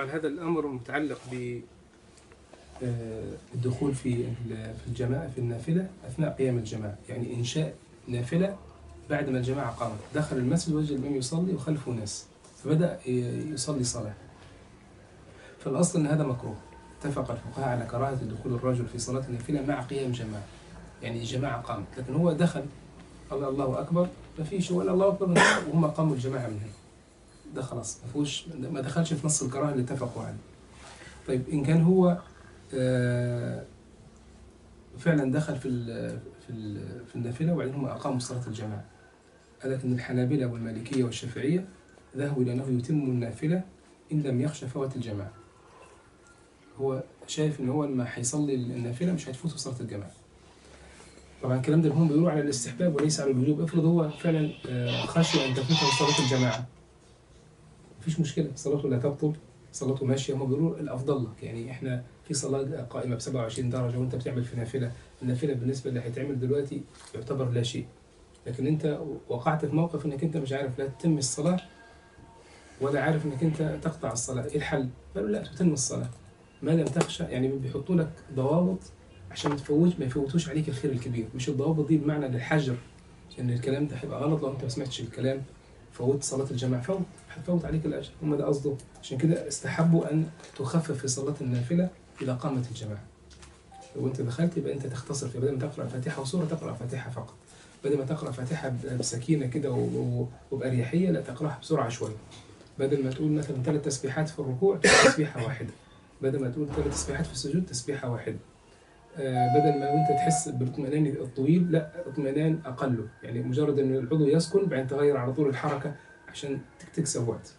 طبعا هذا الأمر متعلق ب آه، الدخول في ال- في الجماعة في النافلة أثناء قيام الجماعة يعني إنشاء نافلة بعد ما الجماعة قامت دخل المسجد وجد الإمام يصلي وخلفه ناس فبدأ ي- يصلي صلاة فالأصل أن هذا مكروه اتفق الفقهاء على كراهة دخول الرجل في صلاة النافلة مع قيام جماعة يعني الجماعة قامت لكن هو دخل قال الله أكبر ما فيش ولا الله أكبر من هنا وهم قاموا الجماعة من هنا ده خلاص ما فيهوش ما دخلش في نص الكراهة اللي اتفقوا عليه طيب إن كان هو آه، فعلا دخل في ال- في ال- في النافلة وبعدين هم أقاموا صلاة الجماعة قال لك إن الحنابلة والمالكية والشافعية ذهبوا إلى أنه يتم النافلة إن لم يخشى فوات الجماعة هو شايف إن هو لما هيصلي النافلة مش هتفوته صلاة الجماعة طبعا الكلام ده هم بيقولوا على الاستحباب وليس على الوجوب افرض هو فعلا آه، خشي أن تفوته صلاة الجماعة مفيش مشكلة صلاته لا تبطل صلاته ماشية هم بيقولوا الأفضل لك يعني إحنا في صلاة قائمة ب 27 درجة وأنت بتعمل في نافلة النافلة بالنسبة اللي هيتعمل دلوقتي يعتبر لا شيء لكن أنت وقعت في موقف إنك أنت مش عارف لا تتم الصلاة ولا عارف إنك أنت تقطع الصلاة إيه الحل؟ قالوا لا تتم الصلاة ما لم تخشى يعني بيحطوا لك ضوابط عشان ما تفوت ما يفوتوش عليك الخير الكبير مش الضوابط دي بمعنى للحجر ان الكلام ده هيبقى غلط لو انت ما سمعتش الكلام فوت صلاة الجماعة فوت هتفوت عليك الأجر هم ده قصده عشان كده استحبوا أن تخفف في صلاة النافلة إذا قامت الجماعة لو أنت دخلت يبقى أنت تختصر في بدل ما تقرأ فاتحة وسورة تقرأ فاتحة فقط بدل ما تقرأ فاتحة ب- بسكينة كده و- و- وبأريحية لا تقرأها بسرعة شوية بدل ما تقول مثلا ثلاث تسبيحات في الركوع تقول تسبيحة واحدة بدل ما تقول ثلاث تسبيحات في السجود تسبيحة واحدة آه، بدل ما انت تحس بالاطمئنان الطويل لا اطمئنان اقله يعني مجرد ان العضو يسكن بعدين تغير على طول الحركه عشان تك- تكسب وقت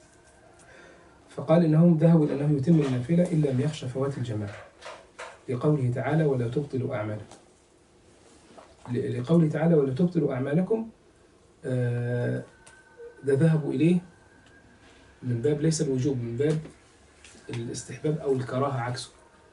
فقال انهم ذهبوا الى انه يتم النافله ان لم يخشى فوات الجماعه لقوله تعالى ولا تبطلوا اعمالكم ل- لقوله تعالى ولا تبطلوا اعمالكم آه، ده ذهبوا اليه من باب ليس الوجوب من باب الاستحباب او الكراهه عكسه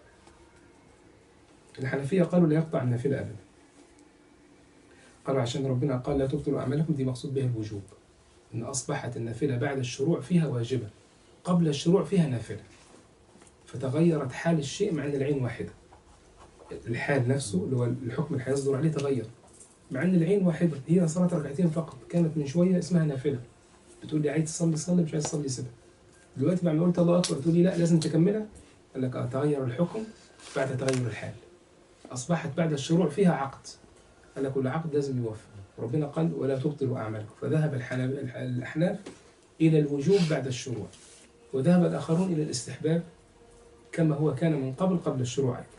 الحنفية قالوا لا يقطع النافلة أبدا قالوا عشان ربنا قال لا تبطلوا أعمالكم دي مقصود بها الوجوب إن أصبحت النافلة بعد الشروع فيها واجبة قبل الشروع فيها نافلة فتغيرت حال الشيء مع أن العين واحدة الحال نفسه اللي هو الحكم اللي هيصدر عليه تغير مع أن العين واحدة هي صلاة ركعتين فقط كانت من شوية اسمها نافلة بتقول لي عايز تصلي صلي مش عايز تصلي سيبها دلوقتي بعد ما قلت الله أكبر تقول لي لا لازم تكملها قال لك آه تغير الحكم بعد تغير الحال أصبحت بعد الشروع فيها عقد قال لك والعقد لازم يوفى ربنا قال ولا تبطلوا أعمالكم فذهب الحناب- الح- الأحناف إلى الوجوب بعد الشروع وذهب الآخرون إلى الاستحباب كما هو كان من قبل قبل الشروع أيضا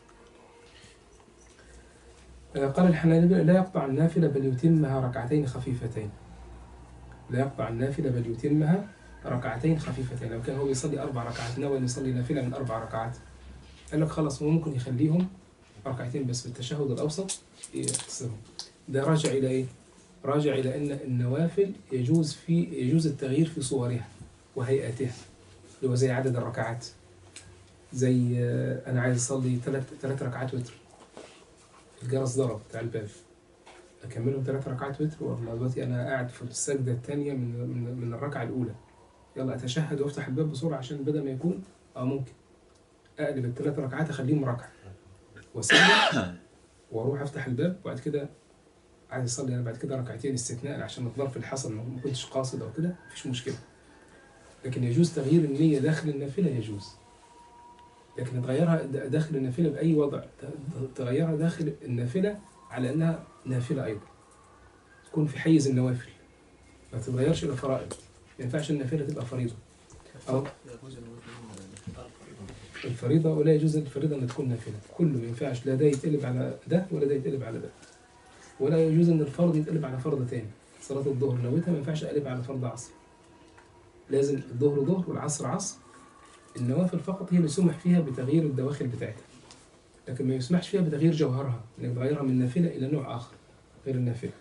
آه، قال الحنابلة لا يقطع النافلة بل يتمها ركعتين خفيفتين لا يقطع النافلة بل يتمها ركعتين خفيفتين لو كان هو يصلي أربع ركعات نوى أن يصلي نافلة من أربع ركعات قال لك خلاص هو ممكن يخليهم ركعتين بس في التشهد الأوسط يقصرهم ده راجع إلى إيه؟ راجع إلى أن النوافل يجوز في يجوز التغيير في صورها وهيئتها اللي هو زي عدد الركعات زي آه، أنا عايز أصلي ثلاث ثلاث ركعات وتر الجرس ضرب بتاع الباب أكملهم ثلاث ركعات وتر والله دلوقتي أنا قاعد في السجدة الثانية من من من الركعة الأولى يلا أتشهد وأفتح الباب بسرعة عشان بدل ما يكون أه ممكن أقلب الثلاث ركعات أخليهم ركعة واسلم واروح افتح الباب وبعد كده عايز اصلي انا بعد كده ركعتين استثناء عشان الظرف اللي حصل ما ما كنتش قاصد او كده مفيش مشكله لكن يجوز تغيير النيه داخل النافله يجوز لكن تغيرها د- داخل النافله باي وضع ت- تغيرها داخل النافله على انها نافله ايضا تكون في حيز النوافل ما تتغيرش الى فرائض ما ينفعش النافله تبقى فريضه او الفريضة ولا يجوز الفريضة أن تكون نافلة كله ما ينفعش لا ده يتقلب على ده ولا ده يتقلب على ده ولا يجوز أن الفرض يتقلب على فرض تاني صلاة الظهر نويتها ما ينفعش أقلبها على فرض عصر لازم الظهر ظهر والعصر عصر النوافل فقط هي اللي سمح فيها بتغيير الدواخل بتاعتها لكن ما يسمحش فيها بتغيير جوهرها انك تغيرها من نافلة إلى نوع آخر غير النافلة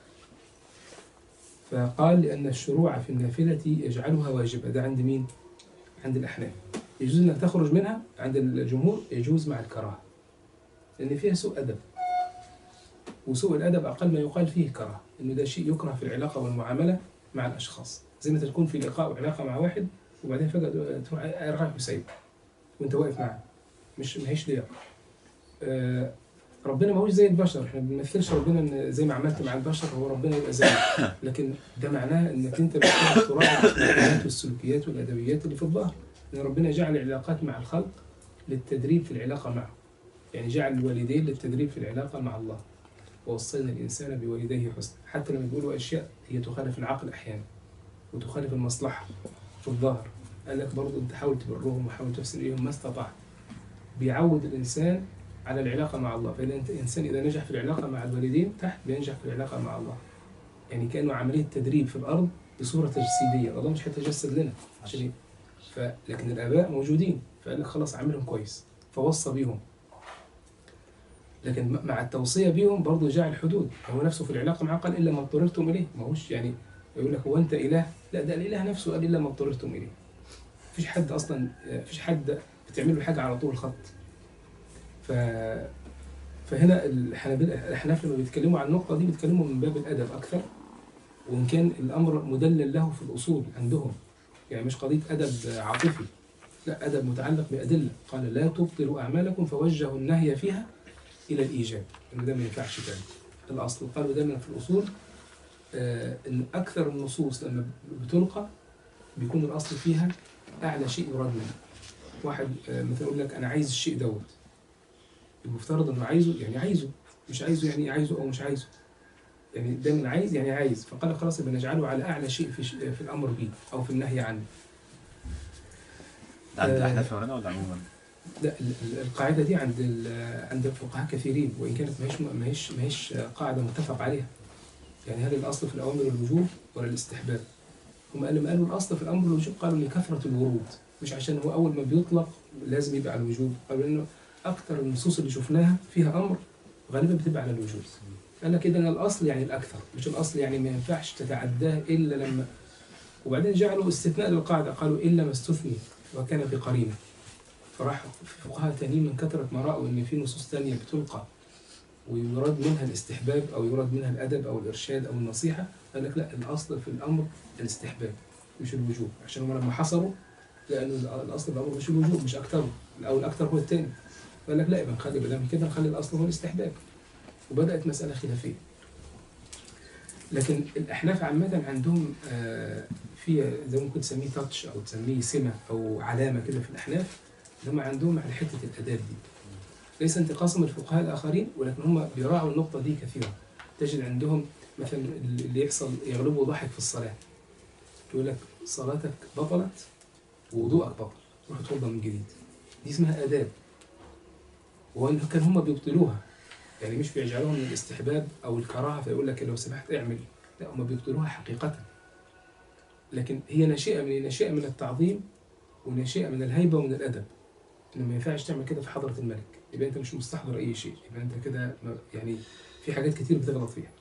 فقال لأن الشروع في النافلة يجعلها واجبة ده عند مين؟ عند الأحناف يجوز انك تخرج منها عند الجمهور يجوز مع الكراهه لان فيها سوء ادب وسوء الادب اقل ما يقال فيه كراهه انه ده شيء يكره في العلاقه والمعامله مع الاشخاص زي ما تكون في لقاء وعلاقه مع واحد وبعدين فجاه تروح رايح وسايبه وانت واقف معاه مش ما هيش لياقه آه، ربنا ما هوش زي البشر احنا ما بنمثلش ربنا ان زي ما عملت مع البشر هو ربنا يبقى زيك لكن ده معناه انك انت محتاج تراعي الاخلاقيات والسلوكيات والادبيات اللي في الظاهر لان ربنا جعل العلاقات مع الخلق للتدريب في العلاقه معه يعني جعل الوالدين للتدريب في العلاقه مع الله ووصينا الانسان بوالديه حسنا حتى لما بيقولوا اشياء هي تخالف العقل احيانا وتخالف المصلحه في الظاهر قال لك برضه انت حاول تبرهم وحاول تحسن اليهم ما استطعت بيعود الانسان على العلاقه مع الله فاذا انت الانسان اذا نجح في العلاقه مع الوالدين تحت بينجح في العلاقه مع الله يعني كانه عمليه تدريب في الارض بصوره تجسيديه الله مش هيتجسد لنا عشان إيه؟ ف... لكن الاباء موجودين فقال لك خلاص عاملهم كويس فوصى بيهم لكن م- مع التوصيه بيهم برضه جعل حدود هو نفسه في العلاقه معه قال الا ما اضطررتم اليه ما هوش يعني يقول لك هو انت اله لا ده الاله نفسه قال الا ما اضطررتم اليه مفيش حد اصلا مفيش حد بتعمل له حاجه على طول الخط ف فهنا الحنابلة الأحناف لما بيتكلموا عن النقطة دي بيتكلموا من باب الأدب أكثر وإن كان الأمر مدلل له في الأصول عندهم يعني مش قضية أدب عاطفي لا أدب متعلق بأدلة قال لا تبطلوا أعمالكم فوجهوا النهي فيها إلى الإيجاب إن ده ما ينفعش تاني الأصل قالوا دايما في الأصول آه إن أكثر النصوص لما بتلقى بيكون الأصل فيها أعلى شيء يراد منه واحد آه مثلا يقول لك أنا عايز الشيء دوت المفترض انه عايزه يعني عايزه مش عايزه يعني عايزه او مش عايزه يعني دايما عايز يعني عايز فقال خلاص يبقى نجعله على اعلى شيء في ش- في الامر به او في النهي عنه ده عند آه. الاحناف هنا ولا عموما؟ لا ال- ال- القاعده دي عند ال- عند الفقهاء كثيرين وان كانت ما هيش ما هيش ما هيش قاعده متفق عليها يعني هل الاصل في الاوامر الوجوب ولا الاستحباب؟ هم قالوا لما قالوا الاصل في الامر الوجوب قالوا لكثره الورود مش عشان هو اول ما بيطلق لازم يبقى على الوجوب قالوا انه اكثر النصوص اللي شفناها فيها امر غالبا بتبقى على الوجوب قال لك اذا الاصل يعني الاكثر مش الاصل يعني ما ينفعش تتعداه الا لما وبعدين جعلوا استثناء للقاعده قالوا الا ما استثني وكان بقرينه فراح فقهاء تانيين من كثره ما راوا ان في نصوص ثانيه بتلقى ويراد منها الاستحباب او يراد منها الادب او الارشاد او النصيحه قال لك لا الاصل في الامر الاستحباب مش الوجوب عشان هم لما حصروا لانه الاصل في الامر مش الوجوب مش اكثره او الاكثر هو الثاني قال لك لا يبقى نخلي بدل كده نخلي الاصل هو الاستحباب وبدات مساله خلافيه لكن الاحناف عامه عندهم آه، في زي ما ممكن تسميه تاتش او تسميه سمه او علامه كده في الاحناف اللي هم عندهم على حته الاداب دي ليس انتقاصا من الفقهاء الاخرين ولكن هم بيراعوا النقطه دي كثيرا تجد عندهم مثلا اللي يحصل يغلبه ضحك في الصلاه يقول لك صلاتك بطلت ووضوءك بطل روح توضى من جديد دي اسمها آداب وإن كان هم بيبطلوها يعني مش بيجعلوها من الاستحباب أو الكراهة فيقول لك لو سمحت اعمل لا هم بيبطلوها حقيقة لكن هي ناشئة من ناشئة من التعظيم وناشئة من الهيبة ومن الأدب إن ما ينفعش تعمل كده في حضرة الملك يبقى أنت مش مستحضر أي شيء يبقى أنت كده ما- يعني في حاجات كتير بتغلط فيها